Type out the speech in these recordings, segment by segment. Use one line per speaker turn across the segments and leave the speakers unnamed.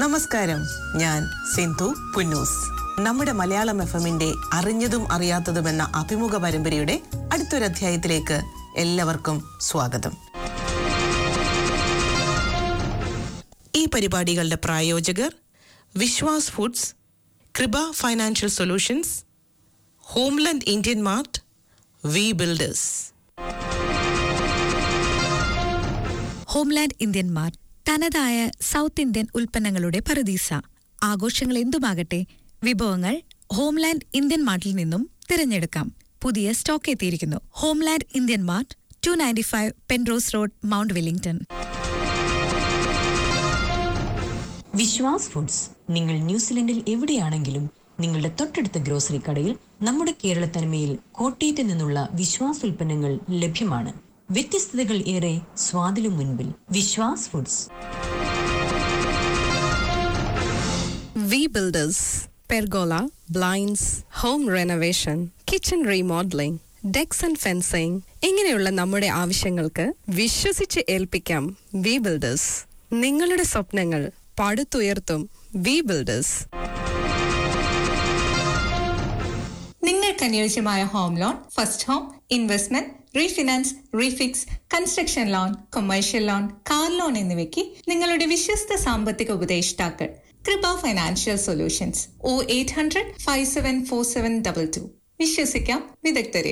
നമസ്കാരം ഞാൻ സിന്ധു പുന്നൂസ് നമ്മുടെ മലയാളം എഫ് എമ്മിന്റെ അറിഞ്ഞതും അറിയാത്തതുമെന്ന അഭിമുഖ പരമ്പരയുടെ അടുത്തൊരു അധ്യായത്തിലേക്ക് എല്ലാവർക്കും സ്വാഗതം ഈ പരിപാടികളുടെ പ്രായോജകർ വിശ്വാസ് ഫുഡ്സ് കൃപ financial solutions homeland Indian mart V builders
homeland Indian mart തനതായ സൗത്ത് ഇന്ത്യൻ ഉൽപ്പന്നങ്ങളുടെ പറുദീസ ആഘോഷങ്ങൾ എന്തുമാകട്ടെ വിഭവങ്ങൾ ഹോംലാൻഡ് ഇന്ത്യൻ മാർട്ടിൽ നിന്നും തിരഞ്ഞെടുക്കാം പുതിയ സ്റ്റോക്ക് എത്തിയിരിക്കുന്നു homeland Indian mart two ninety five Penrose road Mount Wellington
Vishwas foods നിങ്ങൾ ന്യൂസിലൻഡിൽ എവിടെയാണെങ്കിലും നിങ്ങളുടെ തൊട്ടടുത്ത ഗ്രോസറി കടയിൽ നമ്മുടെ കേരള തനിമയിൽ കോട്ടയത്ത് നിന്നുള്ള വിശ്വാസ് ഉൽപ്പന്നങ്ങൾ ലഭ്യമാണ് വ്യത്യസ്തതകൾ ഏറെ സ്വാദിലും മുൻപിൽ Vishwas foods
V builders pergola blinds home renovation kitchen remodelling decks and fencing ഇങ്ങനെയുള്ള നമ്മുടെ ആവശ്യങ്ങൾക്ക് വിശ്വസിച്ച് ഏൽപ്പിക്കാം വി ബിൽഡേഴ്സ് നിങ്ങളുടെ സ്വപ്നങ്ങൾ പടുത്തുയർത്തും വി ബിൽഡേഴ്സ്
നിങ്ങൾക്ക് അനുയോജ്യമായ home loan first home investment refinance refix construction loan commercial loan car loan എന്നിവയ്ക്ക് നിങ്ങളുടെ വിശ്വസ്ത സാമ്പത്തിക ഉപദേഷ്ടാക്കൾ കൃപ financial solutions O eight hundred five seven four seven double two വിശ്വസിക്കാം വിദഗ്ധരെ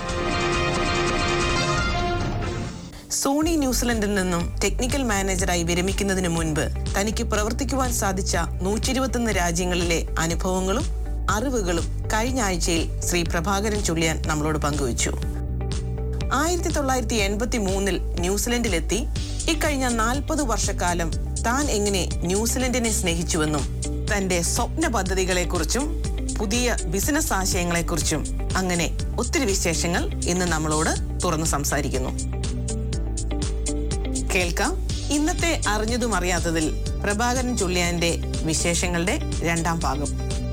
സോണി ന്യൂസിലൻഡിൽ നിന്നും ടെക്നിക്കൽ മാനേജറായി വിരമിക്കുന്നതിന് മുൻപ് തനിക്ക് പ്രവർത്തിക്കുവാൻ സാധിച്ച നൂറ്റി ഇരുപത്തൊന്ന് രാജ്യങ്ങളിലെ അനുഭവങ്ങളും അറിവുകളും കഴിഞ്ഞ ആഴ്ചയിൽ ശ്രീ പ്രഭാകരൻ ചുള്ളിയാൻ നമ്മളോട് പങ്കുവച്ചു ആയിരത്തി തൊള്ളായിരത്തി എൺപത്തി മൂന്നിൽ ന്യൂസിലൻഡിലെത്തി ഇക്കഴിഞ്ഞ നാൽപ്പത് വർഷക്കാലം താൻ എങ്ങനെ ന്യൂസിലൻഡിനെ സ്നേഹിച്ചുവെന്നും തന്റെ സ്വപ്ന പദ്ധതികളെക്കുറിച്ചും പുതിയ ബിസിനസ് ആശയങ്ങളെക്കുറിച്ചും അങ്ങനെ ഒത്തിരി വിശേഷങ്ങൾ ഇന്ന് നമ്മളോട് തുറന്നു സംസാരിക്കുന്നു കേൾക്കാം ഇന്നത്തെ അറിഞ്ഞതും അറിയാത്തതിൽ പ്രഭാകരൻ ചുള്ളിയാന്റെ വിശേഷങ്ങളുടെ രണ്ടാം ഭാഗം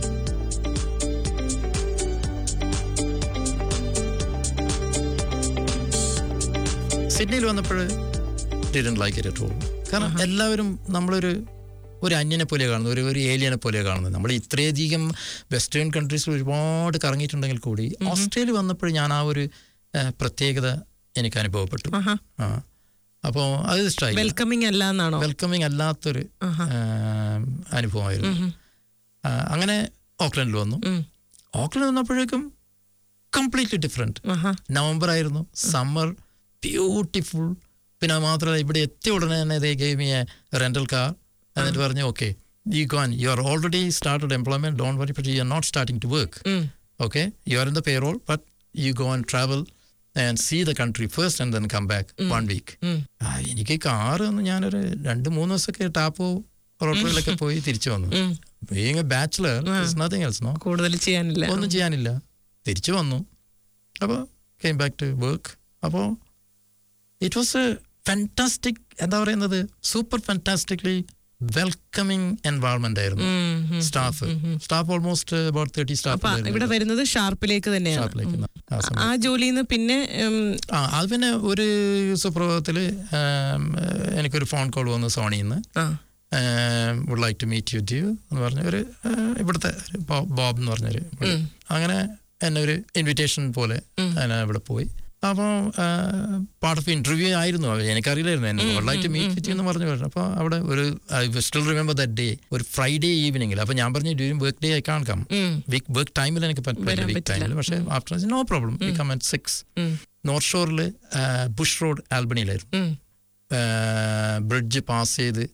സിഡ്നിയിൽ വന്നപ്പോൾ didn't like it at all കാരണം എല്ലാവരും നമ്മളൊരു ഒരു അന്യനെ പോലെ കാണുന്നു ഒരു ഒരു ഏലിയനെ പോലെ കാണുന്നത് നമ്മൾ ഇത്രയധികം വെസ്റ്റേൺ കൺട്രീസിൽ ഒരുപാട് കറങ്ങിയിട്ടുണ്ടെങ്കിൽ കൂടി ഓസ്ട്രേലിയ വന്നപ്പോൾ ഞാൻ ആ ഒരു ആ, പ്രത്യേകത എനിക്ക് അനുഭവപ്പെട്ടു ആ അപ്പോൾ അത് ഇഷ്ടമായി
വെൽക്കമിങ് അല്ല എന്നാണോ
വെൽക്കമിങ് അല്ലാത്തൊരു ആ, അനുഭവമായിരുന്നു ആ, അങ്ങനെ ഓക്ലൻഡിൽ വന്നു ഓക്ലൻഡ് വന്നപ്പോഴേക്കും കംപ്ലീറ്റ്ലി ഡിഫറെൻറ്റ് നവംബർ ആയിരുന്നു സമ്മർ ബ്യൂട്ടിഫുൾ പിന്നെ അത് മാത്രമല്ല ഇവിടെ എത്തിയ ഉടനെ തന്നെ ഇതേ ഗെയിം എ റെൻ്റൽ കാർ എന്നിട്ട് പറഞ്ഞു okay you gone you are already started employment don't worry but you are not starting to work okay you are in the payroll but you go and travel and see the country first and then come back one week എനിക്ക് car ഒന്ന് ഞാനൊരു രണ്ട് മൂന്ന് ദിവസമൊക്കെ Tapo റോട്ടറിലൊക്കെ പോയി തിരിച്ചു വന്നു being a bachelor nothing else no
കൂടുതൽ ചെയ്യാനില്ല
ഒന്നും ചെയ്യാനില്ല തിരിച്ചു വന്നു അപ്പോൾ കെയിം ബാക്ക് ടു വർക്ക് അപ്പോൾ ഇറ്റ് വാസ് എ ഫാൻറ്റാസ്റ്റിക് എന്താ പറയുന്നത് സൂപ്പർ ഫാൻറ്റാസ്റ്റിക്ലി വെൽക്കമിങ് എൻവയറമെന്റ് ആയിരുന്നു staff staff almost about thirty
അപ്പൊ ഇവിടെ
സ്റ്റാഫ്
വരുന്നത് ഷാർപ്പിലേക്ക് തന്നെയാണ്
സ്റ്റാഫിലേക്ക് ആ സമയത്ത്
ആ ജോലിയിൽ നിന്ന് പിന്നെ ഉം,
ആ അത് പിന്നെ ഒരു സുപ്രഭാതത്തിൽ എനിക്കൊരു ഫോൺ കോൾ വന്നു സോണിയിൽ നിന്ന്
ah,
would like to meet you due എന്ന് പറഞ്ഞ ഒരു ഏഹ്, ഇവിടുത്തെ ഒരു ബോ- ബോബ് എന്ന് പറഞ്ഞൊരു പുള്ളി. അങ്ങനെ എന്നെ ഒരു ഇൻവിറ്റേഷൻ പോലെ ഞാൻ ഇവിടെ പോയി അപ്പോൾ പാർട്ട് ഓഫ് ഇന്റർവ്യൂ ആയിരുന്നു അത് എനിക്കറിയില്ലായിരുന്നു എന്നെ would like to meet with എന്ന് പറഞ്ഞു പറഞ്ഞു അപ്പോൾ അവിടെ ഒരു I still remember that day ഒരു ഫ്രൈഡേ ഈവനിങ്ങിൽ അപ്പോൾ ഞാൻ പറഞ്ഞു during work day I can't come week work ടൈമിൽ എനിക്ക് പറ്റില്ല വീക്ക് ടൈമിൽ പക്ഷേ after no problem we come at six north ഷോറിൽ ബുഷ് റോഡ് ആൽബണിയിലായിരുന്നു ബ്രിഡ്ജ് പാസ് ചെയ്ത്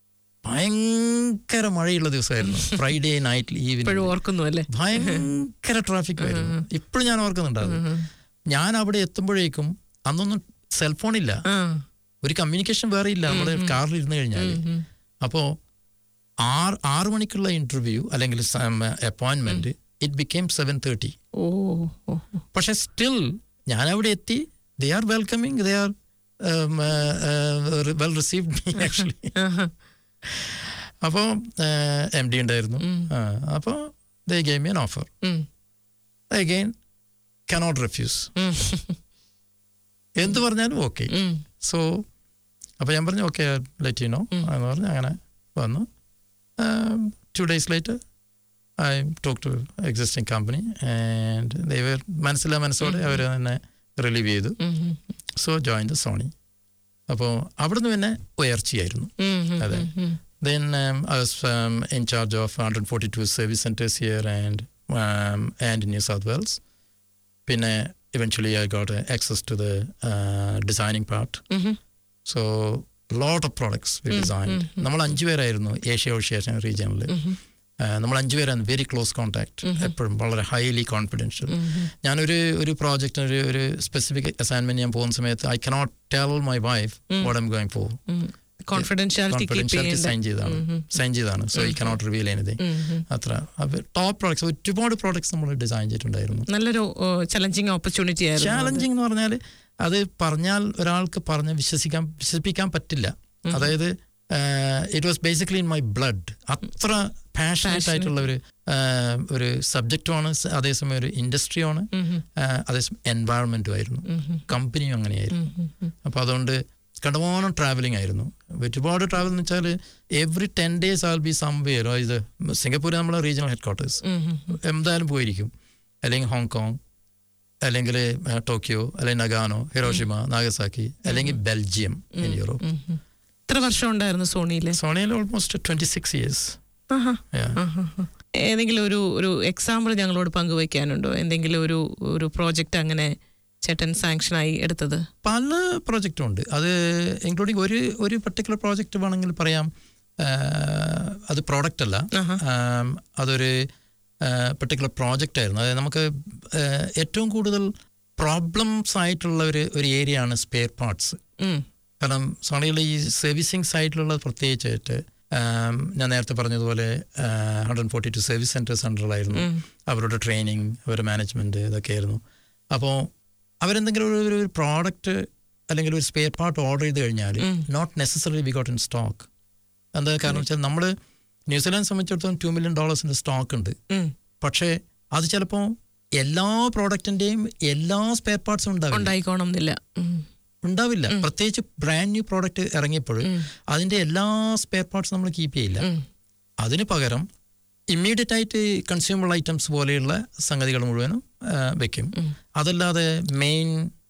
ഭയങ്കര മഴയുള്ള ദിവസമായിരുന്നു ഫ്രൈഡേ നൈറ്റ്
ഇപ്പോഴും
ഈവനിങ്
ഓർക്കുന്നു അല്ലേ
ഭയങ്കര ട്രാഫിക് ആയിരുന്നു ഇപ്പോഴും ഞാൻ ഓർക്കുന്നുണ്ട് അത് ഞാൻ അവിടെ എത്തുമ്പോഴേക്കും അന്നൊന്നും സെൽഫോൺ ഇല്ല
ആ,
ഒരു കമ്മ്യൂണിക്കേഷൻ വേറെ ഇല്ല നമ്മുടെ കാറിൽ ഇരുന്ന് കഴിഞ്ഞാൽ അപ്പോൾ ആറ് ആറ് മണിക്കുള്ള ഇന്റർവ്യൂ അല്ലെങ്കിൽ appointment it became seven thirty
oh oh,
പക്ഷെ സ്റ്റിൽ ഞാൻ അവിടെ എത്തി they are welcoming they are well received me actually
ആഹാ.
അപ്പോൾ എം ഡി ഉണ്ടായിരുന്നു അപ്പോൾ they gave me an offer
um,
again cannot refuse
um,
എന്ത് പറഞ്ഞാലും ഓക്കെ
ഉം,
സോ അപ്പോൾ ഞാൻ പറഞ്ഞു ഓക്കെ ലെറ്റ് യു നോ എന്ന് പറഞ്ഞ് അങ്ങനെ വന്നു two days later I talk to existing company and they were മനസ്സിലാ മനസ്സോടെ അവർ തന്നെ റിലീവ് ചെയ്തു സോ ജോയിൻ ദ സോണി അപ്പോൾ അവിടുന്ന് പിന്നെ ഉയർച്ചയായിരുന്നു അതെ then I was in charge of hundred forty two service centres here and and New South Wales പിന്നെ eventually I got access to the designing part so lot of products we designed നമ്മൾ അഞ്ചു പേരായിരുന്നു Asia ഓഷ്യേഷൻ റീജിയനിൽ നമ്മൾ അഞ്ചു പേരാണ് very close contact എപ്പോഴും വളരെ highly confidential ഞാനൊരു ഒരു പ്രോജക്റ്റിന് ഒരു ഒരു സ്പെസിഫിക് അസൈൻമെന്റ് ഞാൻ പോകുന്ന സമയത്ത് I cannot tell my wife what I'm going for
confidentiality keep
confidentiality sign
ചെയ്യേണ്ട
ചെയ്താണ് സൈൻ ചെയ്താണ് so I cannot reveal anything അത്ര ടോപ്പ് പ്രോഡക്ട്സ് ഒരുപാട് പ്രോഡക്ട്സ് നമ്മൾ ഡിസൈൻ ചെയ്തിട്ടുണ്ടായിരുന്നു
നല്ലൊരു ചലഞ്ചിങ് ഓപ്പർച്യൂണിറ്റി ആയിരുന്നു അത്.
ചാലഞ്ചിങ് എന്ന് പറഞ്ഞാൽ അത് പറഞ്ഞാൽ ഒരാൾക്ക് പറഞ്ഞ് വിശ്വസിക്കാൻ വിശ്വസിപ്പിക്കാൻ പറ്റില്ല അതായത് it was basically in my blood അത്ര പാഷനേറ്റ് ആയിട്ടുള്ള ഒരു ആഹ്, ഒരു സബ്ജക്റ്റുമാണ് അതേസമയം ഒരു ഇൻഡസ്ട്രിയാണ് അതേസമയം എൻവയറമെന്റും ആയിരുന്നു കമ്പനിയും അങ്ങനെയായിരുന്നു അപ്പോൾ അതുകൊണ്ട് കണ്ടമാനം ട്രാവലിംഗ് ആയിരുന്നു ഒരുപാട് ട്രാവൽ എന്ന് വെച്ചാൽ every ten days I'll be somewhere ഇത് സിംഗപ്പൂർ നമ്മളെ റീജിയണൽ ഹെഡ് ക്വാർട്ടേഴ്സ് എന്തായാലും പോയിരിക്കും അല്ലെങ്കിൽ ഹോങ്കോങ് അല്ലെങ്കിൽ ടോക്കിയോ അല്ലെങ്കിൽ നഗാനോ ഹിരോഷിമ നാഗസാക്കി അല്ലെങ്കിൽ ബെൽജിയം ഇൻ യൂറോപ്പ്
എത്ര വർഷം ഉണ്ടായിരുന്നു സോണിയിൽ
സോണിയയിൽ ഓൾമോസ്റ്റ് ട്വന്റി സിക്സ് ഇയേഴ്സ്
ഏതെങ്കിലും ഒരു ഒരു എക്സാമ്പിൾ ഞങ്ങളോട് പങ്കുവയ്ക്കാനുണ്ടോ എന്തെങ്കിലും ഒരു ഒരു പ്രോജക്റ്റ് അങ്ങനെ ചേട്ടൻ സാങ്ഷനായി എടുത്തത്
പല പ്രോജക്റ്റും ഉണ്ട് അത് ഇൻക്ലൂഡിങ് ഒരു ഒരു പർട്ടിക്കുലർ പ്രോജക്റ്റ് വേണമെങ്കിൽ പറയാം ആഹ്, അത് പ്രോഡക്റ്റ് അല്ല ആം, അതൊരു പർട്ടിക്കുലർ പ്രോജക്റ്റ് ആയിരുന്നു അതായത് നമുക്ക് ആഹ്, ഏറ്റവും കൂടുതൽ പ്രോബ്ലംസ് ആയിട്ടുള്ള ഒരു ഒരു ഏരിയ ആണ് സ്പെയർ പാർട്സ്
ഉം.
കാരണം സോണിയുടെ ഈ സർവീസിങ് സൈഡിലുള്ള പ്രത്യേകിച്ചായിട്ട് ആം, ഞാൻ നേരത്തെ പറഞ്ഞതുപോലെ hundred forty two service centres അണ്ടറിലായിരുന്നു അവരുടെ ട്രെയിനിങ് അവരുടെ മാനേജ്മെൻറ്റ് ഇതൊക്കെയായിരുന്നു അപ്പോൾ അവരെന്തെങ്കിലും ഒരു ഒരു പ്രോഡക്റ്റ് അല്ലെങ്കിൽ ഒരു സ്പെയർ പാർട്ട് ഓർഡർ ചെയ്ത് കഴിഞ്ഞാൽ not necessary we got in stock എന്താ കാരണം വെച്ചാൽ നമ്മൾ ന്യൂസിലാൻഡ് സംബന്ധിച്ചിടത്തോളം ടു മില്യൺ ഡോളേഴ്സിൻ്റെ സ്റ്റോക്ക് ഉണ്ട്
ഉം.
പക്ഷേ അത് ചിലപ്പോൾ എല്ലാ പ്രോഡക്റ്റിൻ്റെയും എല്ലാ സ്പെയർ പാർട്സും ഉണ്ടാവില്ല
ഉണ്ടായിക്കോണം എന്നില്ല ഉം.
ഉണ്ടാവില്ല പ്രത്യേകിച്ച് ബ്രാൻഡ് ന്യൂ പ്രോഡക്റ്റ് ഇറങ്ങിയപ്പോൾ അതിന്റെ എല്ലാ സ്പെയർ പാർട്സ് നമ്മൾ കീപ്പ് ചെയ്യില്ല അതിന് പകരം ഇമ്മീഡിയറ്റ് ആയിട്ട് കൺസ്യൂമർ ഐറ്റംസ് പോലെയുള്ള സംഗതികൾ മുഴുവനും ആ, വെക്കും അതല്ലാതെ main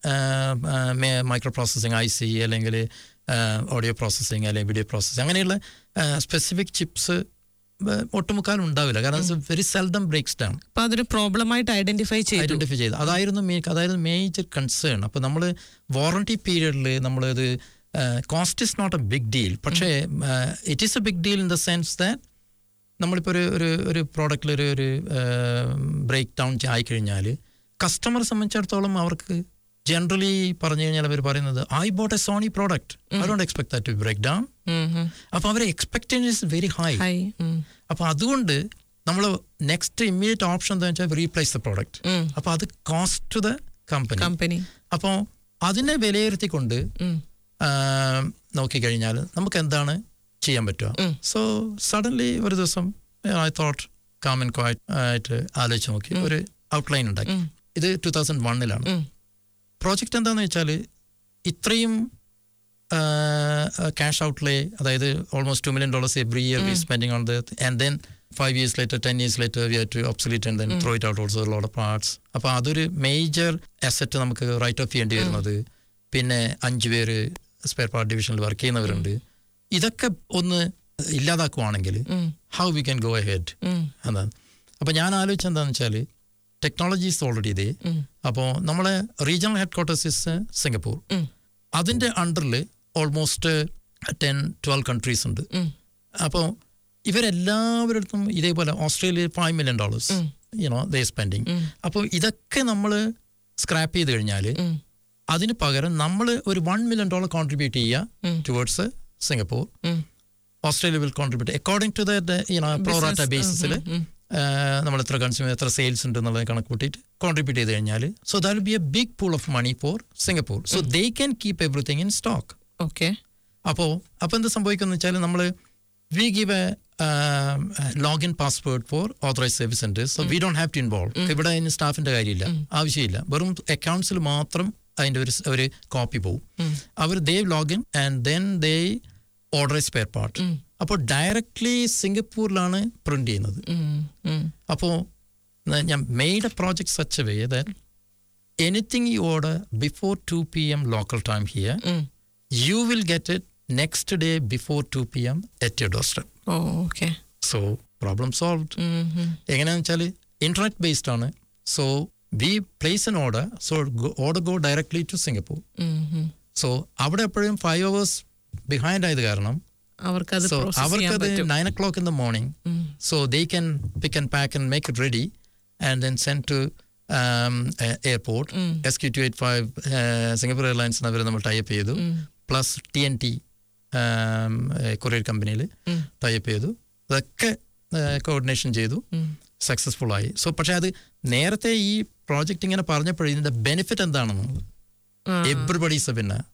micro processing I C അല്ലെങ്കിൽ ഓഡിയോ പ്രോസസ്സിങ് അല്ലെങ്കിൽ വീഡിയോ പ്രോസസ്സിങ് അങ്ങനെയുള്ള സ്പെസിഫിക് ചിപ്സ് ഒട്ടുമുക്കാലും ഉണ്ടാവില്ല കാരണം വെരി സെൽഡം ബ്രേക്സ് ഡൗൺ
അപ്പൊ അതൊരു പ്രോബ്ലം ആയിട്ട് ഐഡന്റിഫൈ ചെയ്തു
ഐഡന്റിഫൈ ചെയ്ത് അതായിരുന്നു മെയിൻ അതായിരുന്നു മേജർ കൺസേൺ അപ്പോൾ നമ്മൾ വാറണ്ടി പീരിയഡിൽ നമ്മളിത് cost is not a big deal പക്ഷേ it is a big deal in the sense that നമ്മളിപ്പോൾ ഒരു ഒരു ഒരു പ്രോഡക്റ്റിൽ ഒരു ഒരു ബ്രേക്ക് ഡൗൺ ആയിക്കഴിഞ്ഞാൽ കസ്റ്റമറെ സംബന്ധിച്ചിടത്തോളം അവർക്ക് ജനറലി പറഞ്ഞു കഴിഞ്ഞാൽ അവർ പറയുന്നത് I bought a Sony product I don't expect that to break down അപ്പോൾ അവരെ expectation is very high
high
അപ്പോൾ അതുകൊണ്ട് നമ്മൾ നെക്സ്റ്റ് ഇമ്മീഡിയറ്റ് ഓപ്ഷൻ എന്താ വെച്ചാൽ റീപ്ലേസ് ദ പ്രോഡക്റ്റ് അപ്പോൾ അത് cost to the company
company
അപ്പോൾ അതിനെ വിലയിരുത്തിക്കൊണ്ട് ആ, നോക്കിക്കഴിഞ്ഞാൽ നമുക്ക് എന്താണ് ചെയ്യാൻ പറ്റുക സോ സഡൻലി ഒരു ദിവസം ഐ തോട്ട് കാമൻ ക്വൈറ്റ് ആയിട്ട് ആലോചിച്ച് നോക്കി ഒരു ഔട്ട്ലൈൻ ഉണ്ടാക്കി ഇത് ടു തൗസൻഡ് വണ്ണിലാണ് പ്രോജക്റ്റ് എന്താണെന്ന് വെച്ചാൽ ഇത്രയും ക്യാഷ് ഔട്ട്ലേ അതായത് almost two million dollars every year we spending on the and then five years later ten years later we to obsolete and then throw it out also load of parts അപ്പോൾ അതൊരു major asset നമുക്ക് write off ചെയ്യേണ്ടി വരുന്നത് പിന്നെ അഞ്ച് പേര് spare part ഡിവിഷനിൽ work ചെയ്യുന്നവരുണ്ട് ഇതൊക്കെ ഒന്ന് ഇല്ലാതാക്കുവാണെങ്കിൽ how we can go head എന്നാണ് അപ്പോൾ ഞാൻ ആലോചിച്ചത് എന്താണെന്ന് വെച്ചാൽ ടെക്നോളജി ഈസ് ഓൾറെഡി ഇതേ അപ്പോൾ നമ്മളെ regional head quarters is Singapore അതിൻ്റെ അണ്ടറിൽ ഓൾമോസ്റ്റ് ടെൻ ട്വൽവ് കൺട്രീസ് ഉണ്ട് അപ്പോൾ ഇവരെല്ലാവരുടെ ഇതേപോലെ Australia five million dollars you know they spending അപ്പോൾ ഇതൊക്കെ നമ്മൾ സ്ക്രാപ്പ് ചെയ്ത് കഴിഞ്ഞാൽ അതിന് പകരം നമ്മൾ ഒരു വൺ മില്യൺ ഡോളർ കോൺട്രിബ്യൂട്ട് ചെയ്യുക towards Singapore Australia will contribute according to the you know pro rata ബേസിസിൽ നമ്മൾ എത്ര കൺസ്യൂമർ എത്ര സെയിൽസ് ഉണ്ട് എന്നുള്ളത് കണക്ക് കൂട്ടിയിട്ട് കോൺട്രിബ്യൂട്ട് ചെയ്ത് കഴിഞ്ഞാൽ so that be a big pool of money for Singapore so they can keep everything in stock
okay
അപ്പോൾ അപ്പോൾ എന്ത് സംഭവിക്കുന്നത് വെച്ചാൽ നമ്മൾ we give a login password for authorise service centres so we don't have to involve ഇവിടെ അതിന് സ്റ്റാഫിന്റെ കാര്യമില്ല ആവശ്യമില്ല വെറും അക്കൗണ്ട്സിൽ മാത്രം അതിന്റെ ഒരു ഒരു കോപ്പി പോകും അവർ they login and then they order spare part അപ്പോൾ ഡയറക്ട്ലി സിംഗപ്പൂരിലാണ് പ്രിന്റ് ചെയ്യുന്നത്
ഉം, ഉം.
അപ്പോൾ ഞാൻ made a project such a way that anything you order before two P M local time here
um.
You will get it next day before two P M at you doorstep
oh okay
so problem solved എങ്ങനെയാണെന്ന് വെച്ചാൽ internet based ആണ് so we place an order so order go directly to Singapore so അവിടെ എപ്പോഴും five hours behind ആയത് കാരണം
അവർക്കത്
so
process ചെയ്യാൻ
അവർക്കത്
പറ്റും
nine o'clock in the morning so they can pick and pack and make it ready and then send to airport S Q two eight five Singapore എയർലൈൻസിന് അവർ നമ്മൾ type ചെയ്തു plus T N T courier കമ്പനിയിൽ type ചെയ്തു അതൊക്കെ coordination ചെയ്തു successful ആയി so പക്ഷെ അത് നേരത്തെ ഈ പ്രോജക്റ്റ് ഇങ്ങനെ പറഞ്ഞപ്പോഴേ ഇതിന്റെ ബെനിഫിറ്റ് എന്താണെന്നുള്ളത് everybody's a winner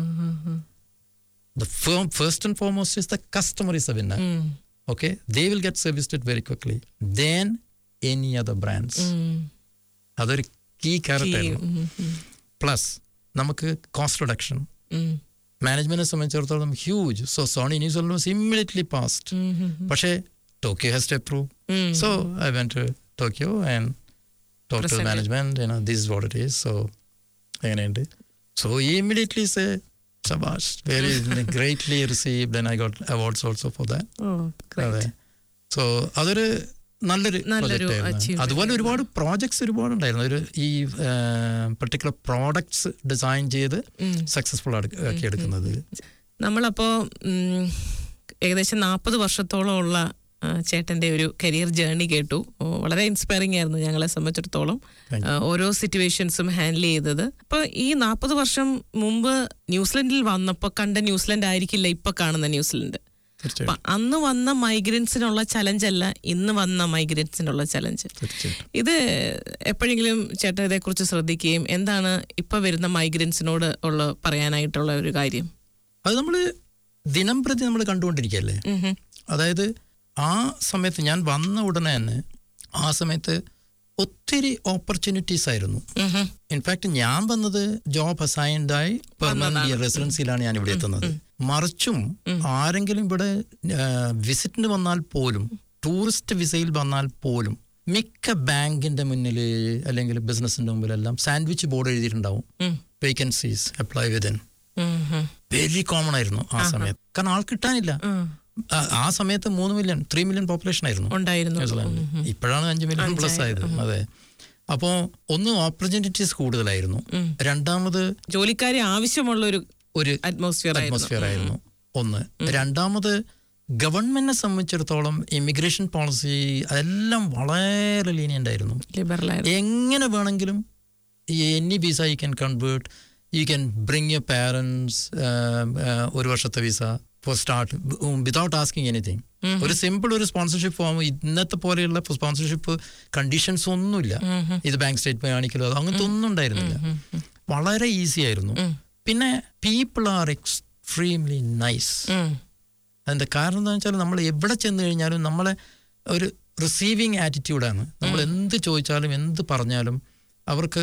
the firm, first and foremost is the customer is a winner. Okay, they will get serviced it very quickly. Then any other brands. അതൊരു കീ ക്യാരക്ടറായിരുന്നു പ്ലസ് നമുക്ക് കോസ്റ്റ് റിഡക്ഷൻ മാനേജ്മെന്റിനെ സംബന്ധിച്ചിടത്തോളം huge so Sony news was immediately past പക്ഷേ Tokyo has to approve so I went to Tokyo and talk to
Present it.
Management this is what it is so എങ്ങനെയുണ്ട് so immediately say സബാഷ് very greatly received and I got awards also for that
ഓ
അതെ so അതൊരു നല്ലൊരു
നല്ലൊരു
project ആയിരുന്നു.
achievement
അതുപോലെ ഒരുപാട് പ്രോജക്ട്സ് ഒരുപാട് ഉണ്ടായിരുന്നു ഒരു ഈ പെർട്ടിക്കുലർ പ്രോഡക്ട്സ് ഡിസൈൻ ചെയ്ത് സക്സസ്ഫുൾ ആക്കി എടുക്കുന്നത്
നമ്മളപ്പോ ഉം, ഏകദേശം നാൽപ്പത് വർഷത്തോളം ഉള്ള ആ, ചേട്ടന്റെ ഒരു കരിയർ ജേർണി കേട്ടു ഓ, വളരെ ഇൻസ്പയറിംഗ് ആയിരുന്നു ഞങ്ങളെ സംബന്ധിച്ചിടത്തോളം
Thank
ആ, ഓരോ സിറ്റുവേഷൻസും ഹാൻഡിൽ ചെയ്തത് അപ്പൊ ഈ നാൽപ്പത് വർഷം മുമ്പ് ന്യൂസിലൻഡിൽ വന്നപ്പോൾ കണ്ട ന്യൂസിലൻഡ് ആയിരിക്കില്ല ഇപ്പൊ കാണുന്ന ന്യൂസിലൻഡ് അപ്പൊ
തീർച്ചയായിട്ടും
അന്ന് വന്ന മൈഗ്രൻസിനുള്ള ചലഞ്ച് അല്ല ഇന്ന് വന്ന മൈഗ്രൻസിനുള്ള ചലഞ്ച്
തീർച്ചയായിട്ടും
ഇത് എപ്പോഴെങ്കിലും ചേട്ടൻ ഇതേക്കുറിച്ച് ശ്രദ്ധിക്കുകയും എന്താണ് ഇപ്പൊ വരുന്ന മൈഗ്രൻസിനോട് ഉള്ള പറയാനായിട്ടുള്ള ഒരു കാര്യം
അത് നമ്മൾ ദിനം പ്രതി നമ്മൾ കണ്ടുകൊണ്ടിരിക്കുകയല്ലേ അതായത് ആ സമയത്ത് ഞാൻ വന്ന ഉടനെ തന്നെ ആ സമയത്ത് ഒത്തിരി ഓപ്പർച്യൂണിറ്റീസ് ആയിരുന്നു ഇൻഫാക്ട് ഞാൻ വന്നത് ജോബ് അസൈൻഡായി പെർമനന്റ് റെസിഡൻസിയിലാണ് ഞാൻ ഇവിടെ എത്തുന്നത് മറിച്ചും ആരെങ്കിലും ഇവിടെ വിസിറ്റിന് വന്നാൽ പോലും ടൂറിസ്റ്റ് വിസയിൽ വന്നാൽ പോലും മിക്ക ബാങ്കിന്റെ മുന്നിൽ അല്ലെങ്കിൽ ബിസിനസിന്റെ മുമ്പിലെല്ലാം സാൻഡ്വിച്ച് ബോർഡ് എഴുതിയിട്ടുണ്ടാവും vacancies apply within very common ആയിരുന്നു ആ സമയത്ത് കാരണം ആൾ കിട്ടാനില്ല ആ- ആ സമയത്ത് മൂന്ന് മില്യൺ ത്രീ മില്യൺ പോപ്പുലേഷൻ ആയിരുന്നു
ഉണ്ടായിരുന്നു
ന്യൂസിലാൻഡിൽ ഇപ്പോഴാണ് അഞ്ച് മില്യൺ പ്ലസ് ആയത് അതെ അപ്പോൾ ഒന്ന് ഓപ്പർച്യൂണിറ്റീസ് കൂടുതലായിരുന്നു രണ്ടാമത്
ജോലിക്കാരെ ആവശ്യമുള്ള ഒരു
ഒരു
അറ്റ്മോസ്ഫിയർ ആയിരുന്നു
അറ്റ്മോസ്ഫിയർ ആയിരുന്നു ഒന്ന് രണ്ടാമത് ഗവൺമെന്റിനെ സംബന്ധിച്ചിടത്തോളം ഇമിഗ്രേഷൻ പോളിസി അതെല്ലാം വളരെ ലീനിയന്റ് ആയിരുന്നു
ലിബറൽ ആയിരുന്നു
എങ്ങനെ വേണമെങ്കിലും any visa you can convert you can bring your parents ഒരു വർഷത്തെ visa for start without asking anything ഒരു സിമ്പിൾ ഒരു സ്പോൺസർഷിപ്പ് ഫോം ഇന്നത്തെ പോലെയുള്ള സ്പോൺസർഷിപ്പ് കണ്ടീഷൻസ് ഒന്നുമില്ല ഇത് ബാങ്ക് സ്റ്റേറ്റ്മെന്റ് കാണിക്കലോ അത് അങ്ങനത്തെ ഒന്നും ഉണ്ടായിരുന്നില്ല വളരെ ഈസി ആയിരുന്നു പിന്നെ പീപ്പിൾ ആർ എക്സ്ട്രീംലി നൈസ്
ഉം.
അതിന്റെ കാരണം എന്താ വെച്ചാൽ നമ്മൾ എവിടെ ചെന്ന് കഴിഞ്ഞാലും നമ്മളെ ഒരു റിസീവിങ് ആറ്റിറ്റ്യൂഡാണ് നമ്മൾ എന്ത് ചോദിച്ചാലും എന്ത് പറഞ്ഞാലും അവർക്ക്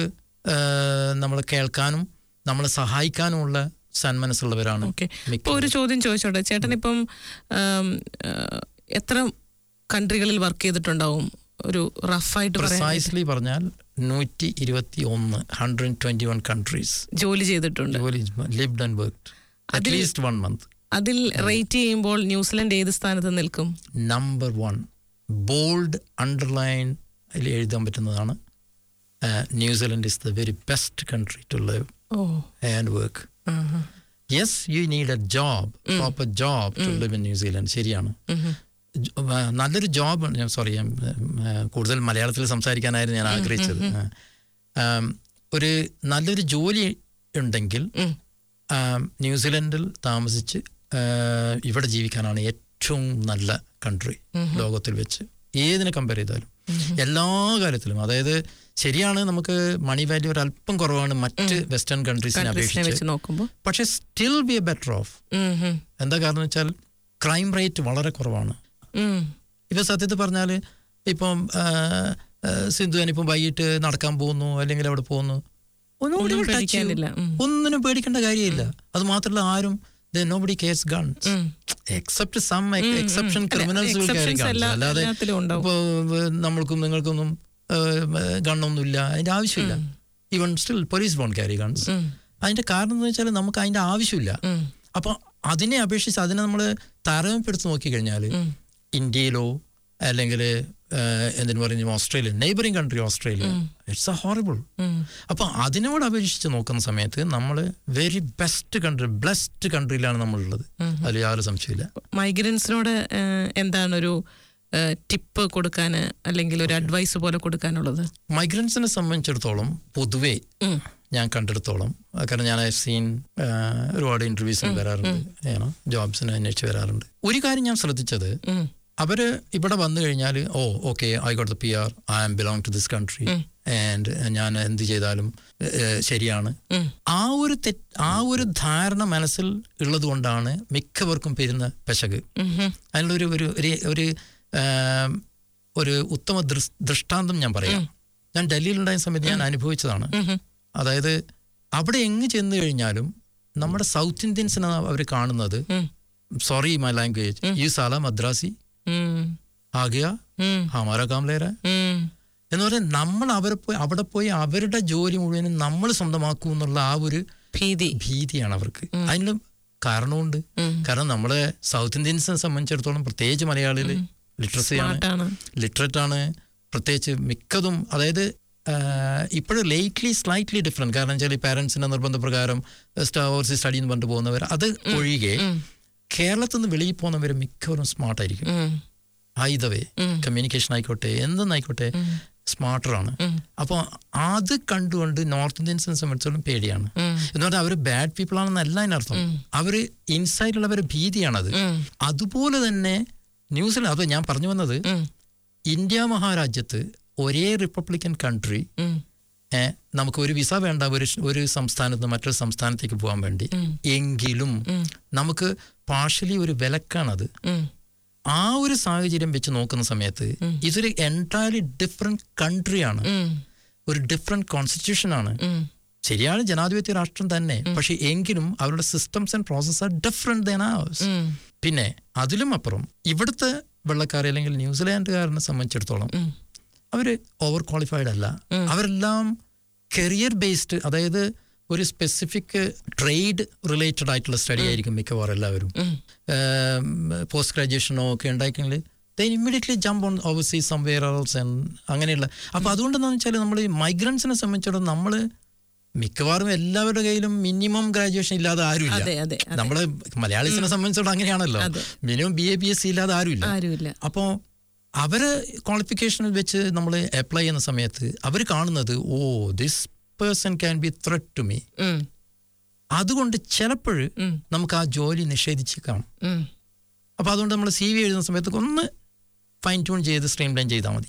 നമ്മൾ കേൾക്കാനും നമ്മളെ സഹായിക്കാനുമുള്ള സന്മനസ്സുള്ളവരാണ്
ഓക്കെ
മിക്ക
ഇപ്പൊ ഒരു ചോദ്യം ചോദിച്ചോട്ടെ ചേട്ടൻ ഇപ്പം ആം, ആ, എത്ര കൺട്രികളിൽ വർക്ക് ചെയ്തിട്ടുണ്ടാവും ഒരു റഫായിട്ട് പറയാൻ
പ്രിസൈസ്ലി പറഞ്ഞാൽ നൂറ്റി ഇരുപത്തി ഒന്ന് ഹൺഡ്രഡ് ട്വന്റി വൺ കൺട്രീസ്
ജോലി ചെയ്തിട്ടുണ്ട്
lived and worked at least one month
അതിൽ റേറ്റ് ചെയ്യുമ്പോൾ ന്യൂസിലൻഡ് ഏത് സ്ഥാനത്ത് നിൽക്കും
നമ്പർ വൺ ബോൾഡ് അണ്ടർലൈൻ അതിൽ എഴുതാൻ പറ്റുന്നതാണ് New Zealand is the very best country to live
oh
and work yes you need a job proper job to live in New Zealand ശരിയാണ് ജ- ആ, നല്ലൊരു ജോബ് ഞാൻ സോറി ഞാൻ ആ, കൂടുതൽ മലയാളത്തിൽ സംസാരിക്കാനായിരുന്നു ഞാൻ ആഗ്രഹിച്ചത് ആ. ആം, ഒരു നല്ലൊരു ജോലി ഉണ്ടെങ്കിൽ ആം, ന്യൂസിലൻഡിൽ താമസിച്ച് ആ, ഇവിടെ ജീവിക്കാനാണ് ഏറ്റവും നല്ല കൺട്രി ലോകത്തിൽ വെച്ച് ഏതിനെ കമ്പയർ ചെയ്താലും എല്ലാ കാര്യത്തിലും അതായത് ശരിയാണ് നമുക്ക് മണി വാല്യൂ ഒരു അല്പം കുറവാണ് മറ്റ് വെസ്റ്റേൺ കൺട്രീസിനെ
കൺട്രീസിനെ വെച്ച്
അപേക്ഷിച്ച്
നോക്കുമ്പോൾ
പക്ഷെ still be a better off
um, um,
എന്താ കാരണം വെച്ചാൽ ക്രൈം റേറ്റ് വളരെ കുറവാണ്
ഉം.
ഇപ്പൊ സത്യത്തിൽ പറഞ്ഞാൽ ഇപ്പം ആ, ആ, സിന്ധു ഞാനിപ്പം വൈകിട്ട് നടക്കാൻ പോകുന്നു അല്ലെങ്കിൽ അവിടെ പോകുന്നു ഒന്നും
ഒന്നും
touch ചെയ്യൂ.
പേടിക്കാനില്ല. ഉം.
ഒന്നിനും പേടിക്കേണ്ട കാര്യമില്ല അത് മാത്രമല്ല ആരും nobody cares guns except some exception
അല്ല,
criminals will carry
exceptions
guns
എല്ലാ-
അല്ലാതെ
എല്ലാത്തിലും ഉണ്ടാവും.
ഇപ്പോൾ നമ്മൾക്കും നിങ്ങൾക്കൊന്നും ഗണ്ണൊന്നുമില്ല അതിന്റെ ആവശ്യമില്ല even still police won't carry guns അതിന്റെ കാരണം എന്ന് വെച്ചാൽ നമുക്ക് അതിന്റെ ആവശ്യമില്ല അപ്പൊ അതിനെ അപേക്ഷിച്ച് അതിനെ നമ്മൾ താരതമ്യപ്പെടുത്തി നോക്കിക്കഴിഞ്ഞാൽ ഇന്ത്യയിലോ അല്ലെങ്കിൽ എന്തിനു പറയുന്നു Australia neighbouring country Australia it's a horrible അപ്പൊ അതിനോട് അപേക്ഷിച്ച് നോക്കുന്ന സമയത്ത് നമ്മൾ വെരി ബെസ്റ്റ് കൺട്രി ബ്ലെസ്ഡ് കൺട്രിയിലാണ് നമ്മളുള്ളത് അതിൽ യാതൊരു സംശയമില്ല
മൈഗ്രൻസിനോട് എന്താണ് ഒരു ടിപ്പ് കൊടുക്കാൻ അല്ലെങ്കിൽ ഒരു അഡ്വൈസ് പോലെ കൊടുക്കാനുള്ളത്
മൈഗ്രൻസിനെ സംബന്ധിച്ചിടത്തോളം പൊതുവേ ഞാൻ കണ്ടെടുത്തോളം കാരണം ഞാൻ സീൻ ഒരുപാട് ഇന്റർവ്യൂസിന് വരാറുണ്ട് ഏനോ ജോബ്സിന് അന്വേഷിച്ച് വരാറുണ്ട് ഒരു കാര്യം ഞാൻ ശ്രദ്ധിച്ചത് അവര് ഇവിടെ വന്നു കഴിഞ്ഞാൽ oh okay I got the P R I am belong to this country and ഞാൻ എന്ത് ചെയ്താലും ഏഹ്, ശരിയാണ് ആ ഒരു തെറ്റ് ആ ഒരു ധാരണ മനസ്സിൽ ഉള്ളത് കൊണ്ടാണ് മിക്കവർക്കും പെരുന്ന പെശക് അതിനുള്ള ഒരു ഒരു ഒരു- ഒരു ആം, ഒരു ഉത്തമ ദൃസ്- ദൃഷ്ടാന്തം ഞാൻ പറയാം ഞാൻ ഡൽഹിയിലുണ്ടായ സമയത്ത് ഞാൻ അനുഭവിച്ചതാണ് അതായത് അവിടെ എങ്ങ് ചെന്ന് കഴിഞ്ഞാലും നമ്മുടെ സൗത്ത് ഇന്ത്യൻസിനെ അവർ കാണുന്നത് സോറി മൈ ലാംഗ്വേജ് ഈ സാല മദ്രാസി
ഉം.
ആകിയ
ഉം.
ഹമാര കാംലേര
ഉം.
എന്ന് പറഞ്ഞാൽ നമ്മൾ അവരെ പോയി അവിടെ പോയി അവരുടെ ജോലി മുഴുവനും നമ്മൾ സ്വന്തമാക്കൂ എന്നുള്ള ആ ഒരു
ഭീതി
ഭീതിയാണ് അവർക്ക് അതിന് കാരണമുണ്ട് കാരണം നമ്മളെ സൗത്ത് ഇന്ത്യൻസിനെ സംബന്ധിച്ചിടത്തോളം പ്രത്യേകിച്ച് മലയാളികൾ ലിറ്ററസിയാണ്
സ്മാർട്ടാണ്
ലിറ്ററേറ്റ് ആണ് പ്രത്യേകിച്ച് മിക്കതും അതായത് ഇപ്പോഴും ലേറ്റ്ലി സ്ലൈറ്റ്ലി ഡിഫറെന്റ് കാരണം വെച്ചാൽ ഈ പാരൻസിന്റെ നിർബന്ധപ്രകാരം ഓവർസീസ് സ്റ്റഡി എന്ന് പറഞ്ഞിട്ട് പോകുന്നവർ അത് ഒഴികെ കേരളത്തിൽ നിന്ന് വെളിയിൽ പോകുന്നവർ മിക്കവരും സ്മാർട്ടായിരിക്കും
ഉം.
ആയിതവേ കമ്മ്യൂണിക്കേഷൻ ആയിക്കോട്ടെ എന്തെന്നായിക്കോട്ടെ സ്മാർട്ടറാണ് അപ്പോൾ അത് കണ്ടുകൊണ്ട് നോർത്ത് ഇന്ത്യൻസിനെ സംബന്ധിച്ചോളം പേടിയാണ് എന്ന് പറഞ്ഞാൽ അവർ ബാഡ് പീപ്പിൾ ആണെന്നല്ല അതിനർത്ഥം അവർ ഇൻസൈഡിലുള്ളവർ ഭീതിയാണത് അതുപോലെ തന്നെ ന്യൂസിലാൻഡ് അത് ഞാൻ പറഞ്ഞു വന്നത് ഇന്ത്യ മഹാരാജ്യത്ത് ഒരേ റിപ്പബ്ലിക്കൻ കൺട്രി ഏ, നമുക്ക് ഒരു വിസ വേണ്ട ഒരു ഷ്- ഒരു സംസ്ഥാനത്ത് നിന്ന് മറ്റൊരു സംസ്ഥാനത്തേക്ക് പോകാൻ വേണ്ടി എങ്കിലും നമുക്ക് പാർഷ്യലി ഒരു വിലക്കാണത് ആ ഒരു സാഹചര്യം വെച്ച് നോക്കുന്ന സമയത്ത് ഇതൊരു എൻറ്റയർലി ഡിഫറെന്റ് കൺട്രിയാണ് ഒരു ഡിഫറെന്റ് കോൺസ്റ്റിറ്റ്യൂഷൻ ആണ് ശരിയാണ് ജനാധിപത്യ രാഷ്ട്രം തന്നെ പക്ഷെ എങ്കിലും അവരുടെ systems and process are different than ours പിന്നെ അതിലും അപ്പുറം ഇവിടുത്തെ വെള്ളക്കാരെ അല്ലെങ്കിൽ ന്യൂസിലാൻഡുകാരനെ സംബന്ധിച്ചിടത്തോളം അവര് ഓവർ ക്വാളിഫൈഡ് അല്ല അവരെല്ലാം കരിയർ ബേസ്ഡ് അതായത് ഒരു സ്പെസിഫിക് ട്രേഡ് റിലേറ്റഡ് ആയിട്ടുള്ള സ്റ്റഡി ആയിരിക്കും മിക്കവാറും എല്ലാവരും പോസ്റ്റ് ഗ്രാജുവേഷനോ ഒക്കെ ഉണ്ടായിക്കെങ്കിൽ the immediately jump on overseas somewhere else അങ്ങനെയുള്ള അപ്പോൾ അതുകൊണ്ട് എന്താണെന്ന് വെച്ചാൽ നമ്മൾ ഈ മൈഗ്രൻസിനെ സംബന്ധിച്ചിടത്തോളം നമ്മൾ മിക്കവാറും എല്ലാവരുടെ കയ്യിലും മിനിമം ഗ്രാജുവേഷൻ ഇല്ലാതെ
അതെ,
ആരുമില്ല
അതെ, അതെ.
നമ്മള് മലയാളീസിനെ സംബന്ധിച്ചിടത്തോളം അങ്ങനെയാണല്ലോ minimum B A B S C ഇല്ലാതെ ആരുമില്ല
ആരുമില്ല
അപ്പോൾ അവര് ക്വാളിഫിക്കേഷനിൽ വെച്ച് നമ്മൾ അപ്ലൈ ചെയ്യുന്ന സമയത്ത് അവർ കാണുന്നത് oh this person can be threat to me
ഉം.
അതുകൊണ്ട് ചിലപ്പോൾ നമുക്ക് ആ ജോലി നിഷേധിച്ചേക്കാം
ഉം.
അപ്പോൾ അതുകൊണ്ട് നമ്മൾ സി വി എഴുതുന്ന സമയത്ത് ഒന്ന് ഫൈൻ ട്യൂൺ ചെയ്ത് സ്ട്രീം ലൈൻ ചെയ്താൽ മതി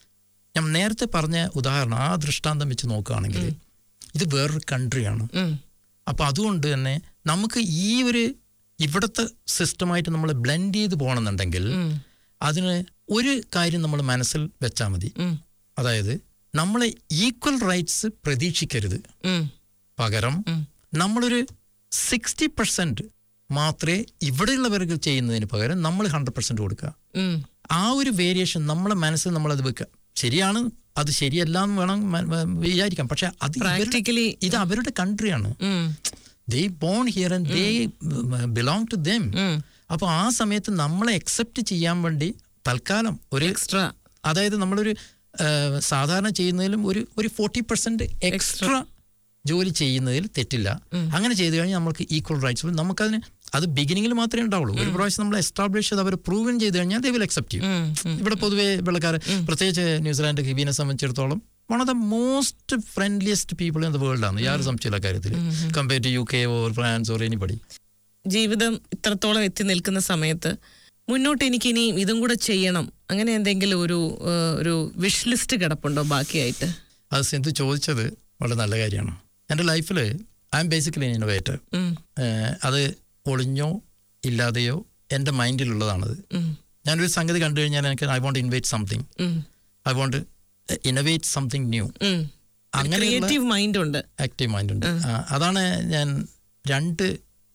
ഞാൻ നേരത്തെ പറഞ്ഞ ഉദാഹരണം ആ ദൃഷ്ടാന്തം വെച്ച് നോക്കുകയാണെങ്കിൽ ഇത് വേറൊരു കൺട്രിയാണ്
ഉം.
അപ്പോൾ അതുകൊണ്ട് തന്നെ നമുക്ക് ഈ ഒരു ഇവിടുത്തെ സിസ്റ്റമായിട്ട് നമ്മൾ ബ്ലെൻഡ് ചെയ്ത് പോകണമെന്നുണ്ടെങ്കിൽ അതിന് ഒരു കാര്യം നമ്മൾ മനസ്സിൽ വെച്ചാൽ മതി അതായത് നമ്മളെ ഈക്വൽ റൈറ്റ്സ് പ്രതീക്ഷിക്കരുത്
ഉം.
പകരം നമ്മളൊരു സിക്സ്റ്റി പെർസെൻറ്റ് മാത്രമേ ഇവിടെയുള്ളവർക്ക് ചെയ്യുന്നതിന് പകരം നമ്മൾ ഹൺഡ്രഡ് പെർസെൻറ്റ് കൊടുക്കുക
ഉം.
ആ ഒരു വേരിയേഷൻ നമ്മളെ മനസ്സിൽ നമ്മളത് വെക്കുക ശരിയാണ് അത് ശരിയല്ല എന്ന് വേണം മ- മ- വിചാരിക്കാം പക്ഷെ അത് ഇവരുടെ-
Practically-
ഇത് അവരുടെ കൺട്രിയാണ്
ഉം.
They born here and they belong to them അപ്പോൾ ആ സമയത്ത് നമ്മളെ അക്സെപ്റ്റ് ചെയ്യാൻ വേണ്ടി തൽക്കാലം ഒരു
എക്സ്ട്രാ
അതായത് നമ്മളൊരു ആ, സാധാരണ ചെയ്യുന്നതിലും ഒരു ഒരു ഫോർട്ടി പെർസെന്റ് എക്സ്ട്രാ ജോലി ചെയ്യുന്നതിൽ തെറ്റില്ല അങ്ങനെ ചെയ്തു കഴിഞ്ഞാൽ നമുക്ക് ഈക്വൽ റൈറ്റ്സ് നമുക്കതിന് അത് ബിഗിനിങ്ങിൽ മാത്രമേ ഉണ്ടാവുള്ളൂ ഒരു പ്രാവശ്യം നമ്മൾ എസ്റ്റാബ്ലിഷ് ചെയ്ത് അവർ പ്രൂവൻ ചെയ്ത് കഴിഞ്ഞാൽ ദേ വിൽ അക്സെപ്റ്റ് ചെയ്യും ഇവിടെ പൊതുവേ വെള്ളക്കാർ പ്രത്യേകിച്ച് ന്യൂസിലാൻഡ് ഹിബീനെ സംബന്ധിച്ചിടത്തോളം one of the most friendliest people in the world ആണ് യാതൊരു സംശയമില്ല കാര്യത്തിൽ compare to U K or France or anybody
ജീവിതം ഇത്രത്തോളം എത്തി നിൽക്കുന്ന സമയത്ത് മുന്നോട്ട് എനിക്ക് ഇനി ഇതും കൂടെ ചെയ്യണം അങ്ങനെ എന്തെങ്കിലും ഒരു ഏഹ്, ഒരു വിഷ് ലിസ്റ്റ് കിടപ്പുണ്ടോ ബാക്കിയായിട്ട്
അത് സിന്ധു ചോദിച്ചത് വളരെ നല്ല കാര്യമാണ് എൻ്റെ ലൈഫിൽ ഐ എം ബേസിക്കലി ഇന്നോവേറ്റർ
ഉം.
അത് ഒളിഞ്ഞോ ഇല്ലാതെയോ എൻ്റെ മൈൻഡിലുള്ളതാണത് ഞാനൊരു സംഗതി കണ്ടു കഴിഞ്ഞാൽ എനിക്ക് ഐ വോണ്ട് ഇൻവൈറ്റ് സംതിങ്
ഉം.
I want innovate something new
ഉം.
അങ്ങനെയുള്ള
ക്രിയേറ്റീവ് മൈൻഡ് ഉണ്ട്
ആക്റ്റീവ് മൈൻഡ് ഉണ്ട് ആ, അതാണ് ഞാൻ രണ്ട്